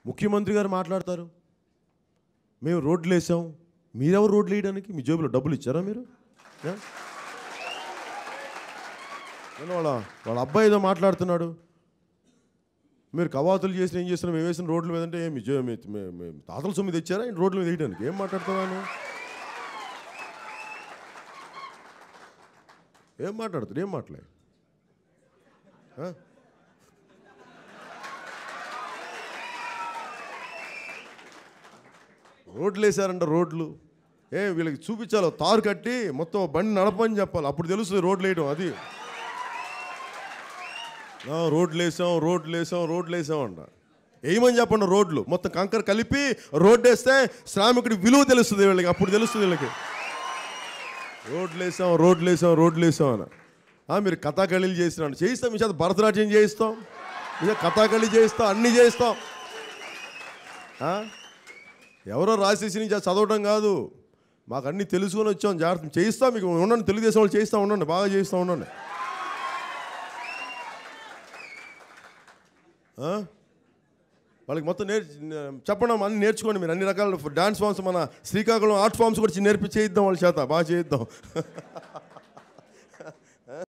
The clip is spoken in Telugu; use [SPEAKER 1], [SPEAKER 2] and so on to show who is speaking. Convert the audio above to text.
[SPEAKER 1] ముఖ్యమంత్రి గారు మాట్లాడతారు మేము రోడ్లు వేసాం మీరెవరు రోడ్లు వేయడానికి మీ జేబులో డబ్బులు ఇచ్చారా మీరు ఏ? నేను వాళ్ళ వాళ్ళ అబ్బాయి ఏదో మాట్లాడుతున్నాడు మీరు కవాతులు చేసిన ఏం చేస్తున్నా మేము వేసిన రోడ్ల మీద అంటే "ఏ, మీ జే- మీ- మీ- మీ తాతల సొమ్మిది ఇచ్చారా ఈ రోడ్ల మీద వేయడానికి ఏం మాట్లాడుతున్నాను ఏం మాట్లాడుతారు ఏం మాట్లాడే రోడ్లు వేసారంట రోడ్లు ఏ వీళ్ళకి చూపించాలి తారు కట్టి మొత్తం బండి నడపని చెప్పాలి అప్పుడు తెలుస్తుంది రోడ్లు వేయడం అది ఆ, రోడ్లు వేసాం రోడ్లు వేసాం రోడ్లు వేసాం అంట వేయమని చెప్పండి రోడ్లు మొత్తం కంకర కలిపి రోడ్డు వేస్తే శ్రామికుడి విలువ తెలుస్తుంది వీళ్ళకి అప్పుడు తెలుస్తుంది వీళ్ళకి రోడ్లు వేసాం రోడ్లు వేసాం రోడ్లు వేసాం అని ఆ, మీరు కథాకళీలు చేసినాడు చేయిస్తాం మీ చేత భరతనాట్యం చేయిస్తాం మీ చేత కథాకళి చేయిస్తాం అన్నీ చేయిస్తాం ఆ? ఎవరో రాసేసి నుంచి అది చదవడం కాదు మాకు అన్నీ తెలుసుకొని వచ్చాం జాగ్రత్త చేయిస్తాం మీకు ఉండండి తెలుగుదేశం వాళ్ళు చేయిస్తా ఉండండి బాగా చేయిస్తూ ఉండండి ఆ? వాళ్ళకి మొత్తం నేర్ చెప్పడం అన్ని నేర్చుకోండి మీరు అన్ని రకాల డాన్స్ ఫామ్స్ మన శ్రీకాకుళం ఆర్ట్ ఫామ్స్ కూడా నేర్పి చేయిద్దాం వాళ్ళ చేత బాగా చేయిద్దాం